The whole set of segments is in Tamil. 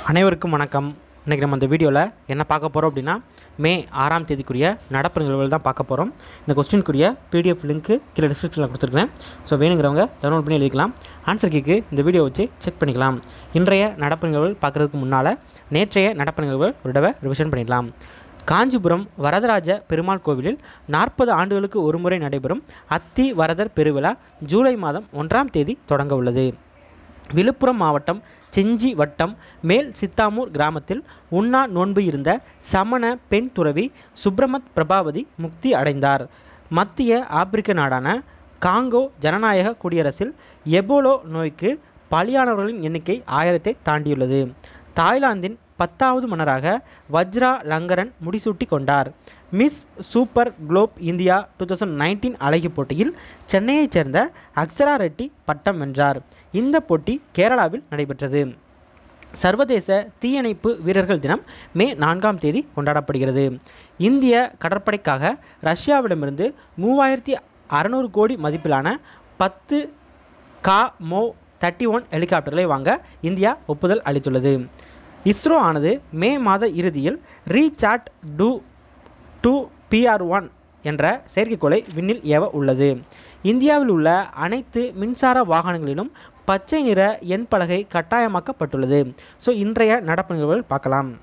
அனைவருக்கும் வணக்கம் இன்றைக்கி நம்ம இந்த வீடியோவில் என்ன பார்க்க போகிறோம் அப்படின்னா மே ஆறாம் தேதிக்குரிய நடப்பு நிகழ்வுகள் தான் பார்க்க போகிறோம் இந்த கொஸ்டினுக்குரிய பிடிஎஃப் லிங்க்கு கீழே டிஸ்கிரிப்ஷனில் கொடுத்துருக்கேன் ஸோ வேணுங்கிறவங்க டவுன்லோட் பண்ணி எழுதிக்கலாம் ஆன்சர் கீக்கு இந்த வீடியோ வச்சு செக் பண்ணிக்கலாம் இன்றைய நடப்பு நிகழ்வுகள் பார்க்குறதுக்கு முன்னால் நேற்றைய நடப்பு நிகழ்வுகள் ஒரு தடவை ரிவிஷன் பண்ணிடலாம் காஞ்சிபுரம் வரதராஜ பெருமாள் கோவிலில் நாற்பது ஆண்டுகளுக்கு ஒருமுறை நடைபெறும் அத்தி வரதர் பெருவிழா ஜூலை மாதம் ஒன்றாம் தேதி தொடங்க உள்ளது விழுப்புரம் மாவட்டம் செஞ்சி வட்டம் மேல் சித்தாமூர் கிராமத்தில் உண்ணா நோன்பு இருந்த சமண பெண் துறவி சுப்ரமத் பிரபாவதி முக்தி அடைந்தார் மத்திய ஆப்பிரிக்க நாடான காங்கோ ஜனநாயக குடியரசில் எபோலோ நோய்க்கு பலியானவர்களின் எண்ணிக்கை ஆயிரத்தை தாண்டியுள்ளது தாய்லாந்தின் பத்தாவது மன்னராக வஜ்ரா லங்கரன் முடிசூட்டி கொண்டார் miss super globe India two thousand nineteen அழகி போட்டியில் சென்னையைச் சேர்ந்த அக்ஷரா ரெட்டி பட்டம் வென்றார் இந்த போட்டி கேரளாவில் நடைபெற்றது சர்வதேச தீயணைப்பு வீரர்கள் தினம் மே நான்காம் தேதி கொண்டாடப்படுகிறது இந்திய கடற்படைக்காக ரஷ்யாவிடமிருந்து மூவாயிரத்தி அறநூறு கோடி மதிப்பிலான பத்து கா மோ தேர்ட்டி ஒன் ஹெலிகாப்டர்களை வாங்க இந்தியா ஒப்புதல் அளித்துள்ளது இஸ்ரோ ஆனது மே மாத இறுதியில் RISAT two two BR one என்ற செயற்கைக்கோளை விண்ணில் ஏவ உள்ளது இந்தியாவில் உள்ள அனைத்து மின்சார வாகனங்களிலும் பச்சை நிற எண் பலகை கட்டாயமாக்கப்பட்டுள்ளது ஸோ இன்றைய நடப்பு நிகழ்வுகள் பார்க்கலாம்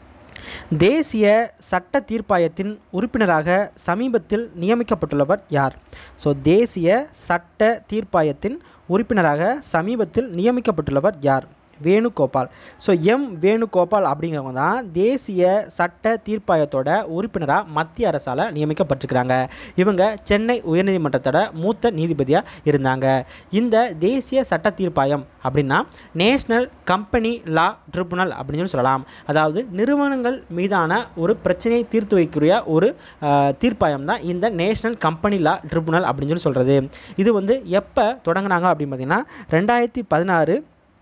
தேசிய சட்ட தீர்ப்பாயத்தின் உறுப்பினராக சமீபத்தில் நியமிக்கப்பட்டுள்ளவர் யார் ஸோ தேசிய சட்ட தீர்ப்பாயத்தின் உறுப்பினராக சமீபத்தில் நியமிக்கப்பட்டுள்ளவர் யார் வேணுகோபால் ஸோ எம் வேணுகோபால் அப்படிங்கிறவங்க தான் தேசிய சட்ட தீர்ப்பாயத்தோட உறுப்பினராக மத்திய அரசால் நியமிக்கப்பட்டிருக்கிறாங்க இவங்க சென்னை உயர்நீதிமன்றத்தோட மூத்த நீதிபதியாக இருந்தாங்க இந்த தேசிய சட்ட தீர்ப்பாயம் அப்படின்னா நேஷ்னல் கம்பெனி லா ட்ரிபுனல் அப்படின்னு சொல்லி சொல்லலாம் அதாவது நிறுவனங்கள் மீதான ஒரு பிரச்சனையை தீர்த்து வைக்கக்கூடிய ஒரு அஹ், தீர்ப்பாயம் தான் இந்த நேஷ்னல் கம்பெனி லா ட்ரிபுனல் அப்படின்னு சொல்லி சொல்கிறது இது வந்து எப்போ தொடங்கினாங்க அப்படின்னு பார்த்தீங்கன்னா ரெண்டாயிரத்தி பதினாறு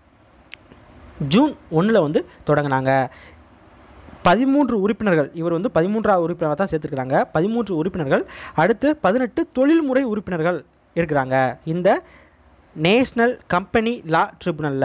ஜூன் ஒன்றில் வந்து தொடங்கினாங்க பதிமூன்று உறுப்பினர்கள் இவர் வந்து பதிமூன்றாவது உறுப்பினராக தான் சேர்த்துருக்குறாங்க பதிமூன்று உறுப்பினர்கள் அடுத்து பதினெட்டு தொழில்முறை உறுப்பினர்கள் இருக்கிறாங்க இந்த நேஷ்னல் கம்பெனி லா ட்ரிபுனலில்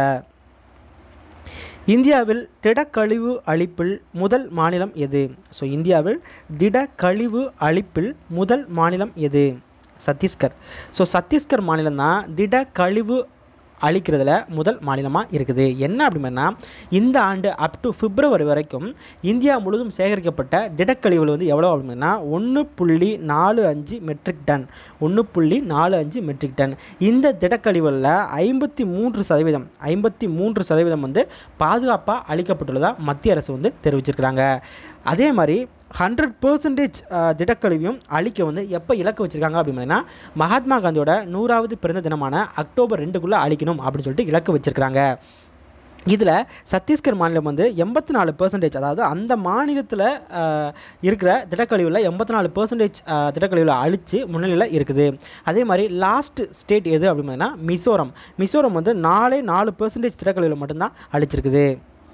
இந்தியாவில் திடக்கழிவு அழிப்பில் முதல் மாநிலம் எது ஸோ இந்தியாவில் திடக்கழிவு அழிப்பில் முதல் மாநிலம் எது சத்தீஸ்கர் ஸோ சத்தீஸ்கர் மாநிலம் தான் திடக்கழிவு அழிக்கிறதுல முதல் மாநிலமாக இருக்குது என்ன அப்படின்னா இந்த ஆண்டு அப் டு பிப்ரவரி வரைக்கும் இந்தியா முழுவதும் சேகரிக்கப்பட்ட திடக்கழிவுகள் வந்து எவ்வளோ அப்படின்னா ஒன்று புள்ளி நாலு அஞ்சு மெட்ரிக் டன் ஒன்று புள்ளி நாலு அஞ்சு மெட்ரிக் டன் இந்த திடக்கழிவுகளில் ஐம்பத்தி மூன்று சதவீதம் ஐம்பத்தி மூன்று சதவீதம் வந்து பாதுகாப்பாக அளிக்கப்பட்டுள்ளதாக மத்திய அரசு வந்து தெரிவிச்சிருக்கிறாங்க அதே மாதிரி ஹண்ட்ரட் பர்சன்டேஜ் திடக்கழிவையும் அழிக்க வந்து எப்போ இலக்கு வச்சுருக்காங்க அப்படின்னா மகாத்மா காந்தியோட நூறாவது பிறந்த தினமான அக்டோபர் ரெண்டுக்குள்ளே அழிக்கணும் அப்படின்னு சொல்லிட்டு இலக்கு வச்சுருக்கிறாங்க இதில் சத்தீஸ்கர் மாநிலம் வந்து எண்பத்தி நாலு பர்சன்டேஜ் அதாவது அந்த மாநிலத்தில் இருக்கிற திடக்கழிவில் எண்பத்தி நாலு பர்சன்டேஜ் திடக்கழிவில் அழித்து முன்னிலையில் இருக்குது அதே மாதிரி லாஸ்ட் ஸ்டேட் எது அப்படின்னா மிசோரம் மிசோரம் வந்து நாலே நாலு பர்சன்டேஜ் திடக்கழிவில் மட்டும்தான் அழிச்சிருக்குது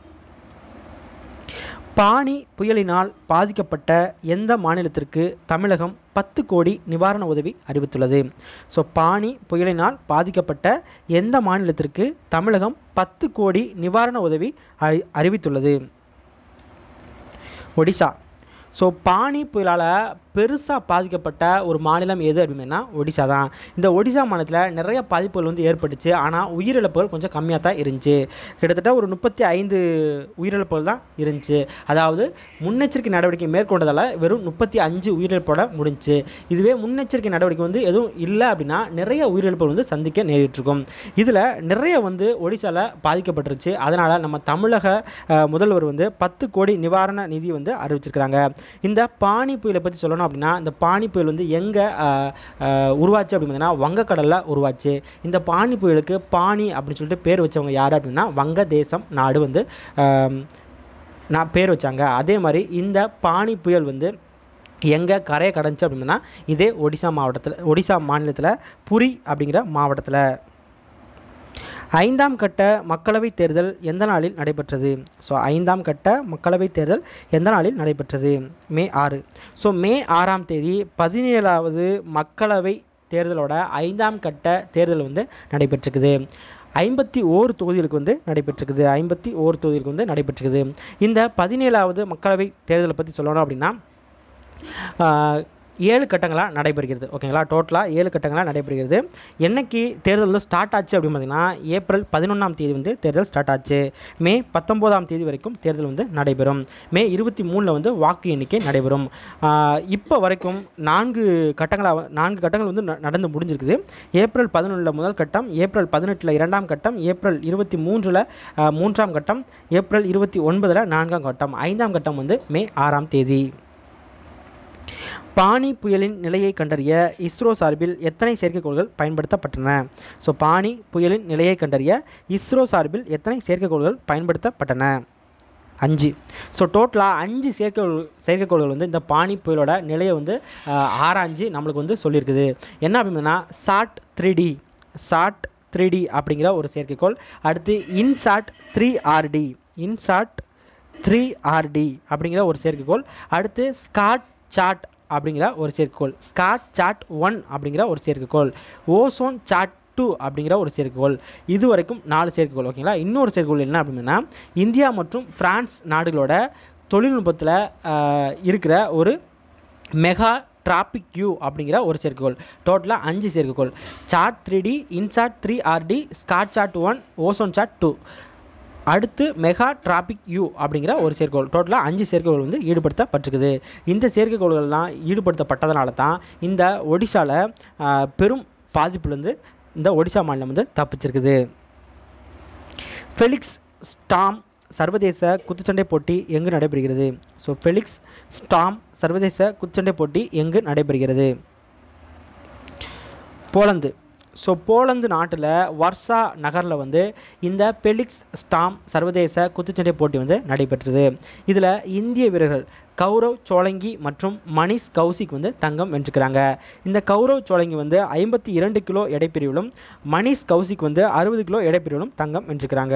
பானி புயலினால் பாதிக்கப்பட்ட எந்த மாநிலத்திற்கு தமிழகம் பத்து கோடி நிவாரண உதவி அறிவித்துள்ளது ஸோ பானி புயலினால் பாதிக்கப்பட்ட எந்த மாநிலத்திற்கு தமிழகம் பத்து கோடி நிவாரண உதவி அறி அறிவித்துள்ளது ஒடிசா ஸோ பானி புயலால் பெருசாக பாதிக்கப்பட்ட ஒரு மாநிலம் எது அப்படின்னா ஒடிசா தான் இந்த ஒடிசா மாநிலத்தில் நிறைய பாதிப்புகள் வந்து ஏற்பட்டுச்சு ஆனால் உயிரிழப்புகள் கொஞ்சம் கம்மியாக தான் இருந்துச்சு கிட்டத்தட்ட ஒரு முப்பத்தி ஐந்து உயிரிழப்புகள் தான் இருந்துச்சு அதாவது முன்னெச்சரிக்கை நடவடிக்கை மேற்கொண்டதால் வெறும் முப்பத்தி அஞ்சு உயிரிழப்போட முடிஞ்சுச்சு இதுவே முன்னெச்சரிக்கை நடவடிக்கை வந்து எதுவும் இல்லை அப்படின்னா நிறைய உயிரிழப்புகள் வந்து சந்திக்க நேரிட்டிருக்கும் இதில் நிறைய வந்து ஒடிசாவில் பாதிக்கப்பட்டுருச்சு அதனால் நம்ம தமிழக அஹ், முதல்வர் வந்து பத்து கோடி நிவாரண நிதி வந்து அறிவிச்சிருக்கிறாங்க இந்த பானி புயலை பற்றி சொல்லணும் அப்படின்னா இந்த பானி புயல் வந்து எங்கே உருவாச்சு அப்படின்னு பார்த்தீங்கன்னா வங்கக்கடலில் உருவாச்சு இந்த பானி புயலுக்கு பானி அப்படின்னு சொல்லிட்டு பேர் வச்சவங்க யார் அப்படின்னா வங்க தேசம் நாடு வந்து ஆம், நான் பேர் வச்சாங்க அதே மாதிரி இந்த பானி புயல் வந்து எங்கே கரையை கடந்துச்சு அப்படின்னா இதே ஒடிசா மாவட்டத்தில் ஒடிசா மாநிலத்தில் புரி அப்படிங்கிற மாவட்டத்தில் ஐந்தாம் கட்ட மக்களவைத் தேர்தல் எந்த நாளில் நடைபெற்றது ஸோ ஐந்தாம் கட்ட மக்களவைத் தேர்தல் எந்த நாளில் நடைபெற்றது மே ஆறு ஸோ மே ஆறாம் தேதி பதினேழாவது மக்களவை தேர்தலோட ஐந்தாம் கட்ட தேர்தல் வந்து நடைபெற்றிருக்குது ஐம்பத்தி ஓரு தொகுதிகளுக்கு வந்து நடைபெற்றிருக்குது ஐம்பத்தி ஓரு தொகுதிகளுக்கு வந்து நடைபெற்றிருக்குது இந்த பதினேழாவது மக்களவை தேர்தலை பற்றி சொல்லணும் அப்படின்னா ஆஹ், ஏழு கட்டங்களாக நடைபெறுகிறது ஓகேங்களா டோட்டலாக ஏழு கட்டங்களாக நடைபெறுகிறது என்னைக்கு தேர்தல் வந்து ஸ்டார்ட் ஆச்சு அப்படின்னு பார்த்தீங்கன்னா ஏப்ரல் பதினொன்றாம் தேதி வந்து தேர்தல் ஸ்டார்ட் ஆச்சு மே பத்தொம்போதாம் தேதி வரைக்கும் தேர்தல் வந்து நடைபெறும் மே இருபத்தி மூணில் வந்து வாக்கு எண்ணிக்கை நடைபெறும் ஆஹ், இப்போ வரைக்கும் நான்கு கட்டங்களாக நான்கு கட்டங்கள் வந்து ந- நடந்து முடிஞ்சிருக்குது ஏப்ரல் பதினொன்றில் முதல் கட்டம் ஏப்ரல் பதினெட்டில் இரண்டாம் கட்டம் ஏப்ரல் இருபத்தி மூன்றில் மூன்றாம் கட்டம் ஏப்ரல் இருபத்தி ஒன்பதில் நான்காம் கட்டம் ஐந்தாம் கட்டம் வந்து மே ஆறாம் தேதி பானி புயலின் நிலையை கண்டறிய இஸ்ரோ சார்பில் எத்தனை செயற்கைக்கோள்கள் பயன்படுத்தப்பட்டன ஸோ பானி புயலின் நிலையை கண்டறிய இஸ்ரோ சார்பில் எத்தனை செயற்கைக்கோள்கள் பயன்படுத்தப்பட்டன அஞ்சு ஸோ டோட்டலாக அஞ்சு செயற்கைக்கோள் செயற்கைக்கோள்கள் வந்து இந்த பானி புயலோட நிலையை வந்து ஆஹ், ஆராய்ஞ்சு நம்மளுக்கு வந்து சொல்லியிருக்குது என்ன அப்படின்னா sat three D sat three D அப்படிங்கிற ஒரு செயற்கைக்கோள் அடுத்து INSAT three RD INSAT three RD அப்படிங்கிற ஒரு செயற்கைக்கோள் அடுத்து ஸ்காட் சாட் அப்படிங்கிற ஒரு செயற்கைக்கோள் ஸ்காட் சாட் ஒன் அப்படிங்கிற ஒரு செயற்கைக்கோள் ஓசோன் சாட் டூ அப்படிங்கிற ஒரு செயற்கைக்கோள் இது வரைக்கும் நாலு செயற்கைக்கோள் ஓகேங்களா இன்னொரு செயற்கைக்கோள் என்ன அப்படின்னா இந்தியா மற்றும் பிரான்ஸ் நாடுகளோட தொழில்நுட்பத்தில் இருக்கிற ஒரு மெகா டிராபிக் யூ அப்படிங்கிற ஒரு செயற்கைக்கோள் டோட்டலாக அஞ்சு செயற்கைக்கோள் sat three D INSAT three RD SCATSAT one Oceansat two அடுத்து மெகா டிராபிக் யூ அப்படிங்கிற ஒரு செயற்கைக்கோள் டோட்டலாக அஞ்சு செயற்கைக்கோள் வந்து ஈடுபடுத்தப்பட்டிருக்குது இந்த செயற்கைக்கோள்கள்லாம் ஈடுபடுத்தப்பட்டதனால தான் இந்த ஒடிஷாவில் பெரும் பாதிப்புலேருந்து இந்த ஒடிஷா மாநிலம் வந்து தப்பிச்சிருக்குது ஃபெலிக்ஸ் ஸ்டாம் சர்வதேச குத்துச்சண்டை போட்டி எங்கு நடைபெறுகிறது ஸோ ஃபெலிக்ஸ் ஸ்டாம் சர்வதேச குத்துச்சண்டை போட்டி எங்கு நடைபெறுகிறது போலந்து ஸோ போலந்து நாட்டில் வர்சா நகரில் வந்து இந்த பெலிக்ஸ் ஸ்டாம் சர்வதேச குத்துச்சண்டை போட்டி வந்து நடைபெற்றது இதில் இந்திய வீரர்கள் கௌரவ் சோலங்கி மற்றும் மணிஷ் கௌசிக் வந்து தங்கம் வென்றுக்கிறாங்க இந்த கௌரவ் சோலங்கி வந்து ஐம்பத்தி இரண்டு கிலோ எடைப்பிரிவிலும் மணிஷ் கௌசிக் வந்து அறுபது கிலோ எடைப்பிரிவிலும் தங்கம் வென்றுக்கிறாங்க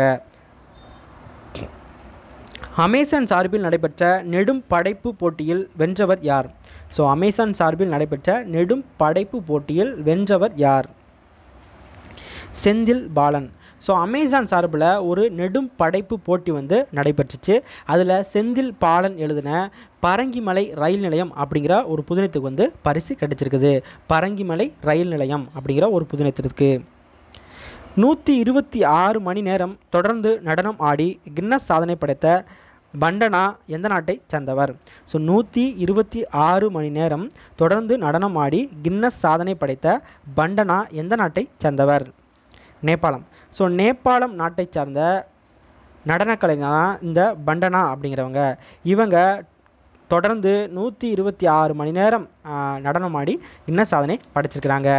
அமேசான் சார்பில் நடைபெற்ற நெடும் படைப்பு போட்டியில் வென்றவர் யார் ஸோ அமேசான் சார்பில் நடைபெற்ற நெடும் படைப்பு போட்டியில் வென்றவர் யார் செந்தில் பாலன் ஸோ அமேசான் சார்பில் ஒரு நெடும் படைப்பு போட்டி வந்து நடைபெற்றுச்சு அதில் செந்தில் பாலன் எழுதின பரங்கிமலை ரயில் நிலையம் அப்படிங்கிற ஒரு புதினத்துக்கு வந்து பரிசு கிடைச்சிருக்குது பரங்கிமலை ரயில் நிலையம் அப்படிங்கிற ஒரு புதினத்திற்கு நூற்றி இருபத்தி ஆறு மணி நேரம் தொடர்ந்து நடனம் ஆடி கின்னஸ் சாதனை படைத்த பண்டனா எந்த நாட்டை சேர்ந்தவர் ஸோ நூற்றி இருபத்தி ஆறு மணி நேரம் தொடர்ந்து நடனம் ஆடி கின்னஸ் சாதனை படைத்த பண்டனா எந்த நாட்டை சேர்ந்தவர் நேபாளம் ஸோ நேபாளம் நாட்டை சார்ந்த நடனக்கலைஞர் தான் இந்த பண்டனா அப்படிங்கிறவங்க இவங்க தொடர்ந்து நூற்றி இருபத்தி ஆறு மணி நேரம் ஆ, நடனம் ஆடி கின்னஸ் சாதனை படைச்சிருக்கிறாங்க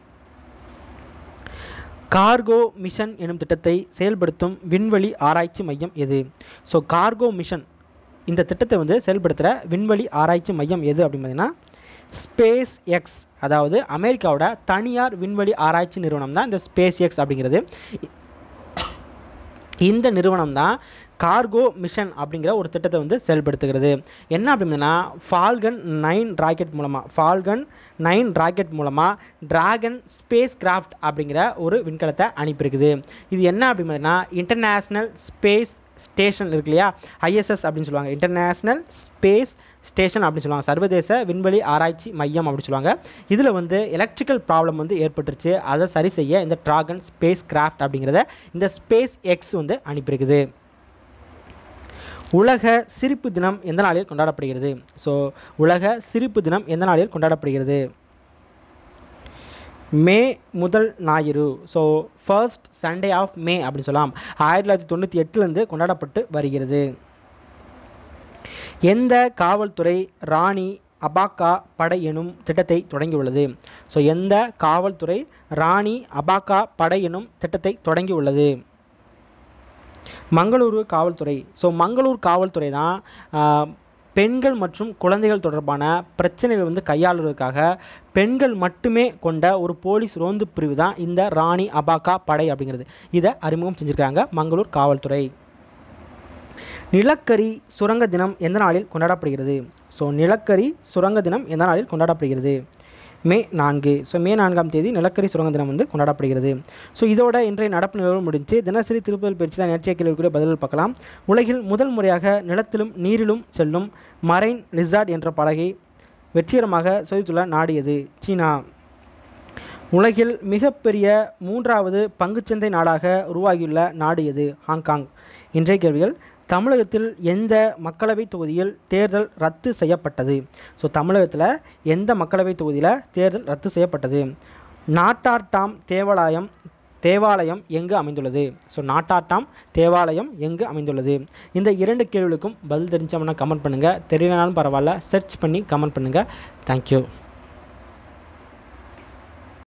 கார்கோ மிஷன் எனும் திட்டத்தை செயல்படுத்தும் விண்வெளி ஆராய்ச்சி மையம் எது ஸோ கார்கோ மிஷன் இந்த திட்டத்தை வந்து செயல்படுத்துகிற விண்வெளி ஆராய்ச்சி மையம் எது அப்படின்னு பார்த்தீங்கன்னா ஸ்பேஸ் எக்ஸ் அதாவது அமெரிக்காவோட தனியார் விண்வெளி ஆராய்ச்சி நிறுவனம் தான் இந்த ஸ்பேஸ் எக்ஸ் அப்படிங்கிறது இந்த நிறுவனம் தான் கார்கோ மிஷன் அப்படிங்கிற ஒரு திட்டத்தை வந்து செயல்படுத்துகிறது என்ன அப்படின்னா ஃபால்கன் நைன் ராக்கெட் மூலமாக ஃபால்கன் நைன் ராக்கெட் மூலமாக டிராகன் ஸ்பேஸ் கிராஃப்ட் அப்படிங்கிற ஒரு விண்கலத்தை அனுப்பியிருக்குது இது என்ன அப்படின்னா இன்டர்நேஷ்னல் ஸ்பேஸ் ஸ்டேஷன் இருக்கு இல்லையா ஐஎஸ்எஸ் அப்படின்னு சொல்லுவாங்க இன்டர்நேஷ்னல் ஸ்பேஸ் ஸ்டேஷன் அப்படின்னு சொல்லுவாங்க சர்வதேச விண்வெளி ஆராய்ச்சி மையம் அப்படின்னு சொல்லுவாங்க இதில் வந்து எலக்ட்ரிக்கல் ப்ராப்ளம் வந்து ஏற்பட்டுருச்சு அதை சரி செய்ய இந்த ட்ராகன் ஸ்பேஸ் கிராஃப்ட் அப்படிங்கிறத இந்த ஸ்பேஸ் எக்ஸ் வந்து அனுப்பியிருக்குது உலக சிரிப்பு தினம் எந்த நாளில் கொண்டாடப்படுகிறது ஸோ உலக சிரிப்பு தினம் எந்த நாளில் கொண்டாடப்படுகிறது மே முதல் ஞாயிறு so first Sunday of May அப்படின்னு சொல்லலாம் ஆயிரத்தி தொள்ளாயிரத்தி தொண்ணூற்றி எட்டுலேருந்து கொண்டாடப்பட்டு வருகிறது எந்த காவல்துறை ராணி அபாக்கா படை எனும் திட்டத்தை தொடங்கியுள்ளது ஸோ எந்த காவல்துறை ராணி அபாக்கா படை எனும் திட்டத்தை தொடங்கியுள்ளது மங்களூரு காவல்துறை ஸோ மங்களூர் காவல்துறை தான் ஆஹ், பெண்கள் மற்றும் குழந்தைகள் தொடர்பான பிரச்சனைகள் வந்து கையாளுவதற்காக பெண்கள் மட்டுமே கொண்ட ஒரு போலீஸ் ரோந்து பிரிவு தான் இந்த ராணி அபாக்கா படை அப்படிங்கிறது இதை அறிமுகம் செஞ்சுருக்காங்க மங்களூர் காவல்துறை நிலக்கரி சுரங்க தினம் எந்த நாளில் கொண்டாடப்படுகிறது ஸோ நிலக்கரி சுரங்க தினம் எந்த நாளில் கொண்டாடப்படுகிறது மே நான்கு ஸோ மே நான்காம் தேதி நிலக்கரி சுரங்க தினம் வந்து கொண்டாடப்படுகிறது ஸோ இதோட இன்றைய நடப்பு நிலவரம் முடிஞ்சு தினசரி திருப்பதி பயிற்சியில் நேற்றைய கேள்விக்குரிய பதில்கள் பார்க்கலாம் உலகில் முதல் முறையாக நிலத்திலும் நீரிலும் செல்லும் மரைன் லிசார்ட் என்ற பலகை வெற்றிகரமாக சோதித்துள்ள நாடு எது சீனா உலகில் மிகப்பெரிய மூன்றாவது பங்குச்சந்தை நாடாக உருவாகியுள்ள நாடு எது ஹாங்காங் இன்றைய கேள்விகள் தமிழகத்தில் எந்த மக்களவைத் தொகுதியில் தேர்தல் ரத்து செய்யப்பட்டது ஸோ தமிழகத்தில் எந்த மக்களவைத் தொகுதியில் தேர்தல் ரத்து செய்யப்பட்டது நாட்டார்டாம் தேவாலயம் தேவாலயம் எங்கு அமைந்துள்ளது ஸோ நாட்டாட்டாம் தேவாலயம் எங்கு அமைந்துள்ளது இந்த இரண்டு கேள்விகளுக்கும் பதில் தெரிஞ்சவனா கமெண்ட் பண்ணுங்கள் தெரியலனாலும் பரவாயில்ல சர்ச் பண்ணி கமெண்ட் பண்ணுங்கள் தேங்க்யூ